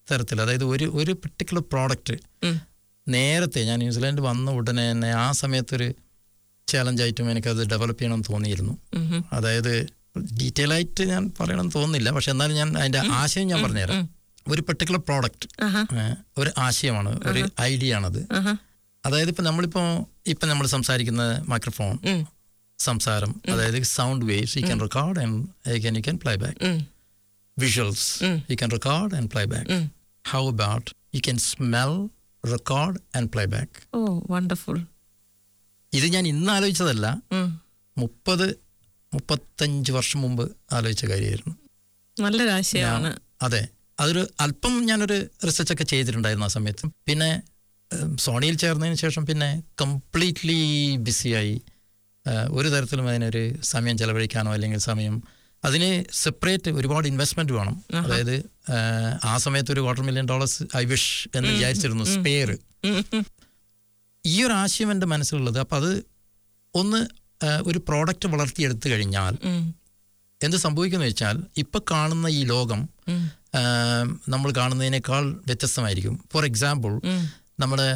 തരത്തിൽ അതായത് ഒരു ഒരു പെർട്ടിക്കുലർ പ്രോഡക്റ്റ്
ഉം.
നേരത്തെ ഞാൻ ന്യൂസിലാൻഡ് വന്ന ഉടനെ തന്നെ ആ സമയത്തൊരു ചാലഞ്ചായിട്ടും എനിക്കത് ഡെവലപ്പ് ചെയ്യണമെന്ന് തോന്നിയിരുന്നു
ഉം.
അതായത് ഡീറ്റെയിൽ ആയിട്ട് ഞാൻ പറയണമെന്ന് തോന്നുന്നില്ല പക്ഷെ എന്നാലും ഞാൻ അതിന്റെ ആശയം ഞാൻ പറഞ്ഞുതരാം ഒരു പെർട്ടിക്കുലർ പ്രോഡക്റ്റ്
ആഹാ
ഒരു ആശയമാണ് ഒരു ഐഡിയ ആണത്
ആഹാ
അതായത് ഇപ്പൊ നമ്മളിപ്പോ ഇപ്പൊ നമ്മൾ സംസാരിക്കുന്ന മൈക്രോഫോൺ
ഉം.
സംസാരം അതായത് sound waves you can record and you can play back
ഉം.
visuals you can record and play back how about you can smell record and play back
oh wonderful
ഇത് ഞാൻ ഇന്ന് ആലോചിച്ചതല്ല മുപ്പത് മുപ്പത്തഞ്ച് വർഷം മുമ്പ് ആലോചിച്ച കാര്യമായിരുന്നു
നല്ലൊരു ആശയമാണ്
അതെ അതൊരു അല്പം ഞാനൊരു റിസർച്ച് ഒക്കെ ചെയ്തിട്ടുണ്ടായിരുന്നു ആ സമയത്ത് പിന്നെ ഉം, സോണിയിൽ ചേർന്നതിന് ശേഷം പിന്നെ കംപ്ലീറ്റ്ലി ബിസിയായി ഒരു തരത്തിലും അതിനൊരു സമയം ചെലവഴിക്കാനോ അല്ലെങ്കിൽ സമയം അതിന് സെപ്പറേറ്റ് ഒരുപാട് ഇൻവെസ്റ്റ്മെന്റ് വേണം അതായത് ആ, ആ സമയത്ത് ഒരു quarter million dollars I wish എന്ന് വിചാരിച്ചിരുന്നു സ്പെയർ ഈ ഒരു ആശയം എൻ്റെ മനസ്സിലുള്ളത് അപ്പം അത് ഒന്ന് ആ, ഒരു പ്രോഡക്റ്റ് വളർത്തിയെടുത്തു കഴിഞ്ഞാൽ എന്ത് സംഭവിക്കുന്നു വെച്ചാൽ ഇപ്പൊ കാണുന്ന ഈ ലോകം ആ, നമ്മൾ കാണുന്നതിനേക്കാൾ വ്യത്യസ്തമായിരിക്കും ഫോർ എക്സാമ്പിൾ നമ്മുടെ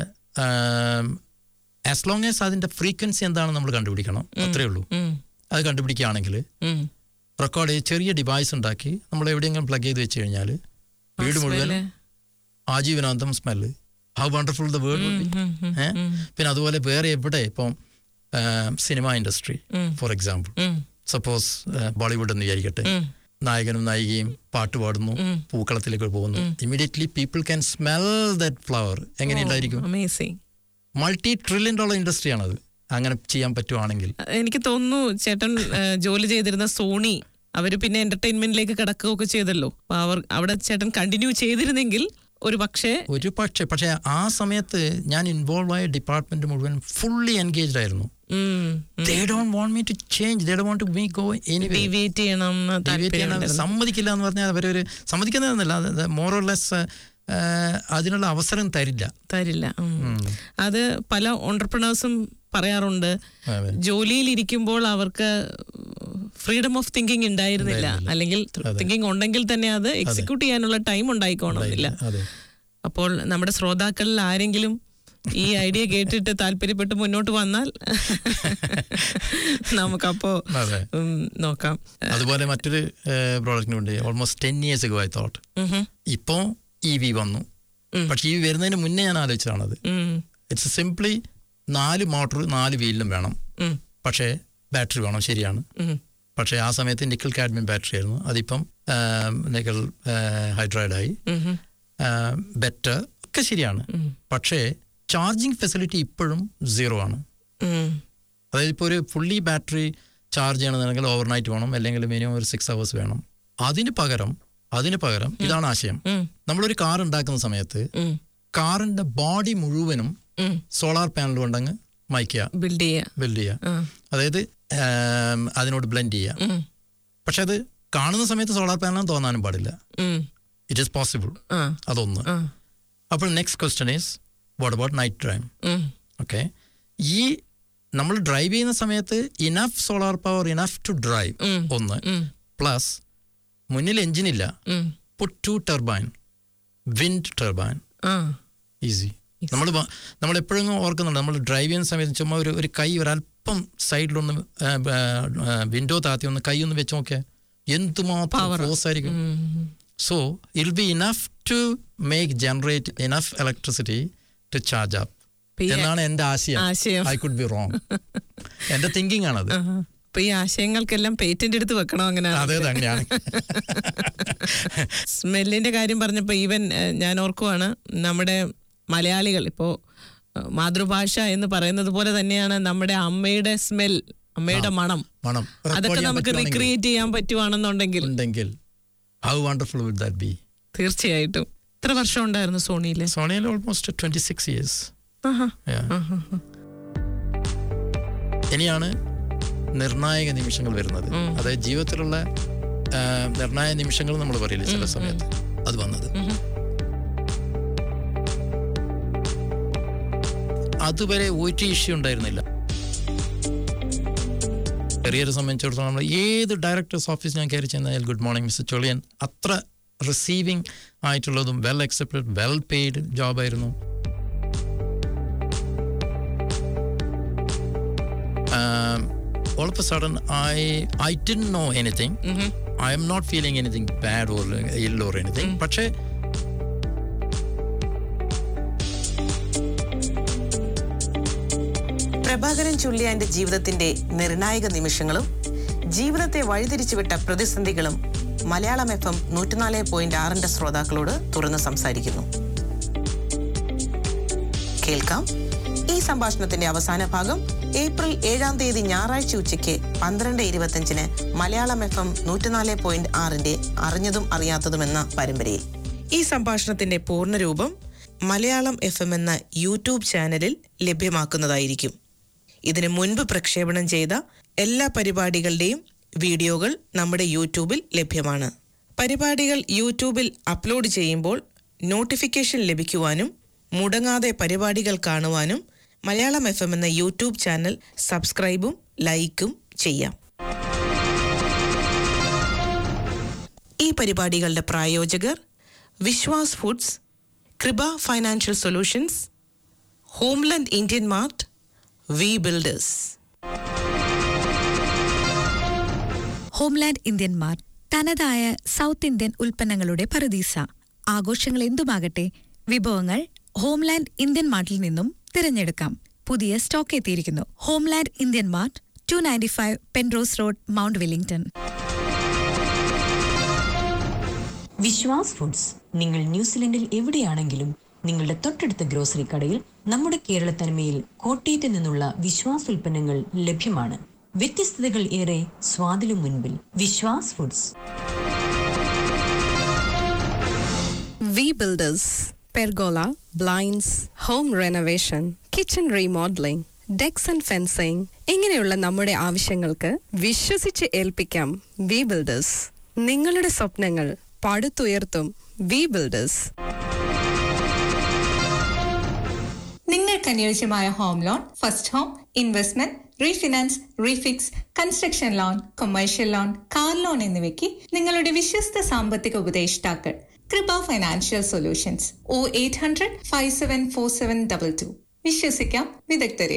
ആസ് ലോങ് ആസ് അതിന്റെ ഫ്രീക്വൻസി എന്താണെന്ന് നമ്മൾ കണ്ടുപിടിക്കണം അത്രേ ഉള്ളൂ അത് കണ്ടുപിടിക്കുകയാണെങ്കിൽ റെക്കോർഡ് ചെയ്ത് ചെറിയ ഡിവൈസ് ഉണ്ടാക്കി നമ്മൾ എവിടെയെങ്കിലും പ്ലഗ് ചെയ്ത് വെച്ച് കഴിഞ്ഞാൽ വീട് മുഴുവൻ ആജീവനാന്തം smell how wonderful the world പിന്നെ അതുപോലെ വേറെ എവിടെ ഇപ്പം cinema industry for example suppose Bollywood എന്ന് വിചാരിക്കട്ടെ നായകനും നായികയും പാട്ട് പാടുന്നു പൂക്കളത്തിലേക്ക് പോകുന്നു immediately people can smell that flower എങ്ങനെയുണ്ടായിരിക്കും
അമേസിങ്
മൾട്ടി ട്രില്യൺ ഡോളർ ഇൻഡസ്ട്രിയാണത് അങ്ങനെ ചെയ്യാൻ പറ്റുവാണെങ്കിൽ
എനിക്ക് തോന്നുന്നു ചേട്ടൻ ഏഹ്, ജോലി ചെയ്തിരുന്ന സോണി അവര് പിന്നെ എന്റർടൈൻമെന്റിലേക്ക് കിടക്കുകയൊക്കെ ചെയ്തല്ലോ അപ്പൊ അവർ അവിടെ ചേട്ടൻ കണ്ടിന്യൂ ചെയ്തിരുന്നെങ്കിൽ ഒരു പക്ഷേ
ഒരു പക്ഷേ പക്ഷേ ആ സമയത്ത് ഞാൻ ഇൻവോൾവ് ആയ ഡിപ്പാർട്ട്മെന്റ് മുഴുവൻ ഫുള്ളി എൻഗേജ്ഡ് ആയിരുന്നു they don't want me to change they don't me go anyway
deviate ചെയ്യണം എന്ന് താല്പര്യമുണ്ടായിരുന്നു.
സമ്മതിക്കില്ല എന്ന് പറഞ്ഞാൽ അവരൊരു സമ്മതിക്കുന്നതെന്നല്ല മോറോലെസ് അതിനുള്ള അവസരം തരില്ല
തരില്ല ഉം. അത് പല ഓണ്ടർപ്രണേഴ്സും പറയാറുണ്ട്
അതെ.
ജോലിയിൽ ഇരിക്കുമ്പോൾ അവർക്ക് ഫ്രീഡം ഓഫ് തിങ്കിങ് ഉണ്ടായിരുന്നില്ല അല്ലെങ്കിൽ തിങ്കിങ് ഉണ്ടെങ്കിൽ തന്നെ അത് എക്സിക്യൂട്ട് ചെയ്യാനുള്ള ടൈം ഉണ്ടായിക്കോണമെന്നില്ല
അതെ
അപ്പോൾ നമ്മുടെ ശ്രോതാക്കളിൽ ആരെങ്കിലും ഈ ഐഡിയ കേട്ടിട്ട് താല്പര്യപ്പെട്ട് മുന്നോട്ട് വന്നാൽ നമുക്കപ്പോ
അതെ.
ഉം, നോക്കാം
അതുപോലെ മറ്റൊരു പ്രോഡക്റ്റിന് വേണ്ടി ഓൾമോസ്റ്റ് ടെൻ ഇയേഴ്സ് ഒക്കെ ഐ തോട്ട്
ഉഹും.
ഇപ്പോൾ ഇ വി വന്നു പക്ഷെ ഈ വരുന്നതിന് മുന്നേ ഞാൻ ആലോചിച്ചതാണത്
ഉം,
ഇറ്റ്സ് സിംപ്ലി നാല് മോട്ടർ നാല് വീലിലും വേണം
ഉം,
പക്ഷേ ബാറ്ററി വേണം ശരിയാണ്
ഉം.
പക്ഷേ ആ സമയത്ത് നിക്കൽ കാഡ്മിയം ബാറ്ററി ആയിരുന്നു അതിപ്പം നിക്കൽ ഹൈഡ്രൈഡായി
ഉഹും.
ബെറ്റർ ഒക്കെ ശരിയാണ് പക്ഷേ ചാർജിങ് ഫെസിലിറ്റി ഇപ്പോഴും സീറോ ആണ്
ഉം.
അതായത് ഇപ്പോൾ ഒരു ഫുള്ളി ബാറ്ററി ചാർജ് ചെയ്യണമെന്നുണ്ടെങ്കിൽ ഓവർനൈറ്റ് വേണം അല്ലെങ്കിൽ മിനിമം ഒരു സിക്സ് അവേഴ്സ് വേണം അതിന് പകരം അതിന് പകരം ഇതാണ് ആശയം
ഉം.
നമ്മളൊരു കാർ ഉണ്ടാക്കുന്ന സമയത്ത്
ഉം.
കാറിന്റെ ബോഡി മുഴുവനും
ഉം.
സോളാർ പാനൽ കൊണ്ടങ്ങ് മയക്കുക
ബിൽഡ് ചെയ്യാ
ബിൽഡ് ചെയ്യുക
ആ.
അതായത് ആം, അതിനോട് ബ്ലെൻഡ് ചെയ്യുക
ഉം.
പക്ഷെ അത് കാണുന്ന സമയത്ത് സോളാർ പാനൽ തോന്നാനും പാടില്ല
ഉം.
ഇറ്റ് ഈസ് പോസിബിൾ
ആ.
അതൊന്ന്
ആ.
അപ്പോൾ next question is what about night drive
ഉം.
ഓക്കെ ഈ നമ്മൾ ഡ്രൈവ് ചെയ്യുന്ന സമയത്ത് enough solar power enough to drive
ഉം.
ഒന്ന്
ഉം.
പ്ലസ് മുന്നിൽ എഞ്ചിനില്ല
ഉം.
Put to turbine wind turbine
ആ.
ഈസി നമ്മൾ നമ്മൾ എപ്പോഴും ഓർക്കുന്നുണ്ട് നമ്മൾ ഡ്രൈവ് ചെയ്യുന്ന സമയത്ത് ചുമ്മാ ഒരു ഒരു കൈ ഒരല്പം സൈഡിലൊന്ന് വിൻഡോ താത്തി ഒന്ന് കൈ ഒന്ന് വെച്ച് നോക്കിയാൽ എന്തുമാത്രം ഫോഴ്സ് ആയിരിക്കും
ഉം.
So it'll be enough to make generate enough electricity to charge up
ഇപ്പൊ ഈ
എന്നാണ് എന്റെ ആശയം
ആശയം.
ഐ കുഡ് ബി റോങ് എന്റെ തിങ്കിങ് ആണത്
ആഹാ. അപ്പൊ ഈ ആശയങ്ങൾക്കെല്ലാം പേറ്റന്റ് എടുത്ത് വെക്കണം അങ്ങനെ
അതെ അതെ അങ്ങനെയാണ്
സ്മെല്ലിന്റെ കാര്യം പറഞ്ഞപ്പോൾ ഈവൻ ഏഹ്, ഞാൻ ഓർക്കുവാണ് നമ്മുടെ മലയാളികൾ ഇപ്പോൾ മാതൃഭാഷ എന്ന് പറയുന്നത് പോലെ തന്നെയാണ് നമ്മുടെ അമ്മയുടെ സ്മെൽ അമ്മയുടെ മണം
മണം Record
അതൊക്കെ
ചെയ്യാൻ
നമുക്ക്
പറ്റുവാണെങ്കിൽ
റിക്രിയേറ്റ് ചെയ്യാൻ പറ്റുവാണെന്നുണ്ടെങ്കിൽ
ഉണ്ടെങ്കിൽ how wonderful will that be
തീർച്ചയായിട്ടും എത്ര വർഷം ഉണ്ടായിരുന്നു സോണിയില്
സോണിയിൽ ഓൾമോസ്റ്റ് ട്വന്റി സിക്സ് ഇയേഴ്സ്
ആഹാ.
ഇനിയാണ് നിർണായക നിമിഷങ്ങൾ വരുന്നത് അതായത് ജീവിതത്തിലുള്ള ആ, നിർണായക നിമിഷങ്ങൾ നമ്മൾ പറയില്ലേ ചില സമയത്ത് അത് വന്നത് അതുവരെ ഒരു ഇഷ്യൂ ഉണ്ടായിരുന്നില്ല കരിയറെ സംബന്ധിച്ചിടത്തോളം നമ്മൾ ഏത് ഡയറക്ടേഴ്സ് ഓഫീസ് ഞാൻ കയറി ചെന്നാൽ ഗുഡ് മോർണിംഗ് മിസ്റ്റർ ചൊളിയൻ അത്ര റിസീവിങ് ആയിട്ടുള്ളതും വെൽ അക്സെപ്റ്റഡ് വെൽ പെയ്ഡ് ജോബായിരുന്നു all of a sudden I I didn't know anything. I am not feeling anything bad or ill or anything. പക്ഷേ
പ്രഭാകരൻ ചുള്ളിയാന്റെ ജീവിതത്തിന്റെ നിർണായക നിമിഷങ്ങളും ജീവിതത്തെ വഴിതിരിച്ചുവിട്ട പ്രതിസന്ധികളും മലയാളം എഫ് എം നൂറ്റിനാല് പോയിന്റ് ആറിന്റെ ശ്രോതാക്കളോട് തുറന്ന് സംസാരിക്കുന്നു കേൾക്കാം ഈ സംഭാഷണത്തിന്റെ അവസാന ഭാഗം ഏപ്രിൽ ഏഴാം തീയതി ഞായറാഴ്ച ഉച്ചയ്ക്ക് പന്ത്രണ്ട് ഇരുപത്തിയഞ്ചിന് മലയാളം എഫ് എം നൂറ്റിനാല് പോയിന്റ് ആറിന്റെ അറിഞ്ഞതും അറിയാത്തതും എന്ന പരമ്പരയിൽ ഈ സംഭാഷണത്തിന്റെ പൂർണ്ണരൂപം മലയാളം എഫ് എം എന്ന യൂട്യൂബ് ചാനലിൽ ലഭ്യമാക്കുന്നതായിരിക്കും ഇതിനു മുൻപ് പ്രക്ഷേപണം ചെയ്ത എല്ലാ പരിപാടികളുടെയും വീഡിയോകൾ നമ്മുടെ യൂട്യൂബിൽ ലഭ്യമാണ് പരിപാടികൾ യൂട്യൂബിൽ അപ്ലോഡ് ചെയ്യുമ്പോൾ നോട്ടിഫിക്കേഷൻ ലഭിക്കുവാനും മുടങ്ങാതെ പരിപാടികൾ കാണുവാനും മലയാളം എഫ് എം എന്ന യൂട്യൂബ് ചാനൽ സബ്സ്ക്രൈബും ലൈക്കും ചെയ്യാം ഈ പരിപാടികളുടെ പ്രായോജകർ വിശ്വാസ് ഫുഡ്സ് കൃപ financial solutions homeland Indian mart V builders
Homeland ഇന്ത്യന്മാർ തനതായ സൗത്ത് ഇന്ത്യൻ ഉൽപ്പന്നങ്ങളുടെ പറുദീസ ആഘോഷങ്ങൾ എന്തുമാകട്ടെ വിഭവങ്ങൾ ഹോംലാൻഡ് ഇന്ത്യൻ മാർട്ടിൽ നിന്നും തിരഞ്ഞെടുക്കാം പുതിയ സ്റ്റോക്ക് എത്തിയിരിക്കുന്നു homeland Indian mart two ninety five Penrose road Mount Wellington
Vishwas foods നിങ്ങൾ ന്യൂസിലൻഡിൽ എവിടെയാണെങ്കിലും നിങ്ങളുടെ തൊട്ടടുത്ത ഗ്രോസറി കടയിൽ നമ്മുടെ കേരള തനിമയിൽ കോട്ടയത്ത് നിന്നുള്ള വിശ്വാസ് ഉൽപ്പന്നങ്ങൾ ലഭ്യമാണ് വ്യത്യസ്തതകൾ ഏറെ സ്വാദിലും മുൻപിൽ Vishwas foods
V builders pergola blinds home renovation kitchen remodelling decks and fencing ഇങ്ങനെയുള്ള നമ്മുടെ ആവശ്യങ്ങൾക്ക് വിശ്വസിച്ച് ഏൽപ്പിക്കാം വി ബിൽഡേഴ്സ് നിങ്ങളുടെ സ്വപ്നങ്ങൾ പടുത്തുയർത്തും വി ബിൽഡേഴ്സ്
നിങ്ങൾക്ക് അനുയോജ്യമായ home loan first home investment refinance refix construction loan commercial loan car loan എന്നിവയ്ക്ക് നിങ്ങളുടെ വിശ്വസ്ത സാമ്പത്തിക ഉപദേഷ്ടാക്കൾ കൃപ financial solutions O eight hundred five seven four seven double two വിശ്വസിക്കാം വിദഗ്ധരെ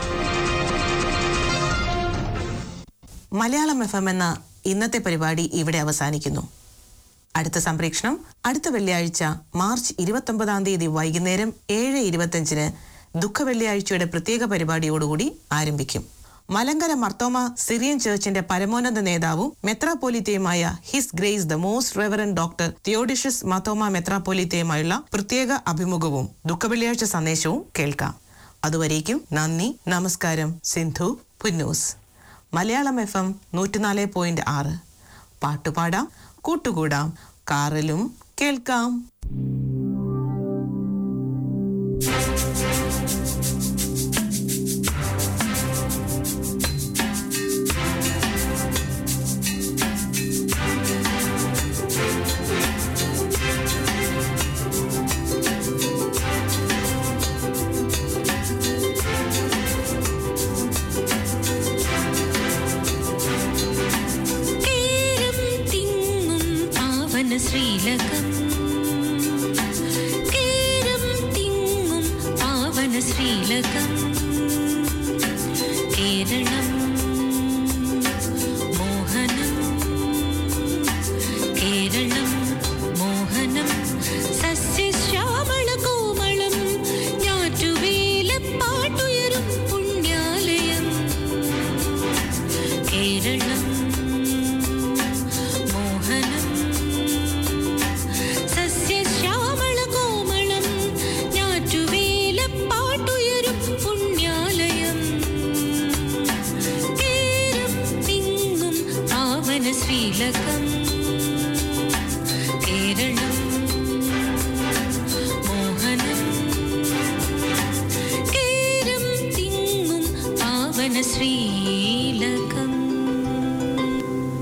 മലയാളം എഫ് എം എന്ന ഇന്നത്തെ പരിപാടി ഇവിടെ അവസാനിക്കുന്നു അടുത്ത സംപ്രേഷണം അടുത്ത വെള്ളിയാഴ്ച മാർച്ച് ഇരുപത്തൊമ്പതാം തീയതി വൈകുന്നേരം ഏഴ് ഇരുപത്തഞ്ചിന് ദുഃഖ വെള്ളിയാഴ്ചയുടെ പ്രത്യേക പരിപാടിയോടുകൂടി ആരംഭിക്കും മലങ്കര മർത്തോമ സിറിയൻ ചർച്ചിന്റെ പരമോന്നത നേതാവും മെത്രാപോലിത്തയുമായ His Grace the Most Reverend Doctor Theodosius Marthoma മെത്രാപോലിത്തയുമായുള്ള പ്രത്യേക അഭിമുഖവും ദുഃഖ വെള്ളിയാഴ്ച സന്ദേശവും കേൾക്കാം അതുവരേക്കും നന്ദി നമസ്കാരം സിന്ധു പുന്നൂസ് മലയാളം എഫ് എം നൂറ്റിനാല് പോയിന്റ് ആറ് പാട്ടുപാടാം കൂട്ടുകൂടാം കാറിലും കേൾക്കാം
കേരം തിങ്ങും പാവന ശ്രീലകം കേരം തിങ്ങും പാവന ശ്രീലകം കേരളം മോഹനം കേരളം മോഹനം സസ്യശ്യാമള കോമളം ഞാറ്റുവേലപ്പാട്ടുയരും പുണ്യാലയം കേരളം മോഹനം സസ്യശ്യാമള കോമളം ഞാറ്റുവേലപ്പാട്ടുയരും പുണ്യാലയം കേരം തിങ്ങും പാവന ശ്രീലകം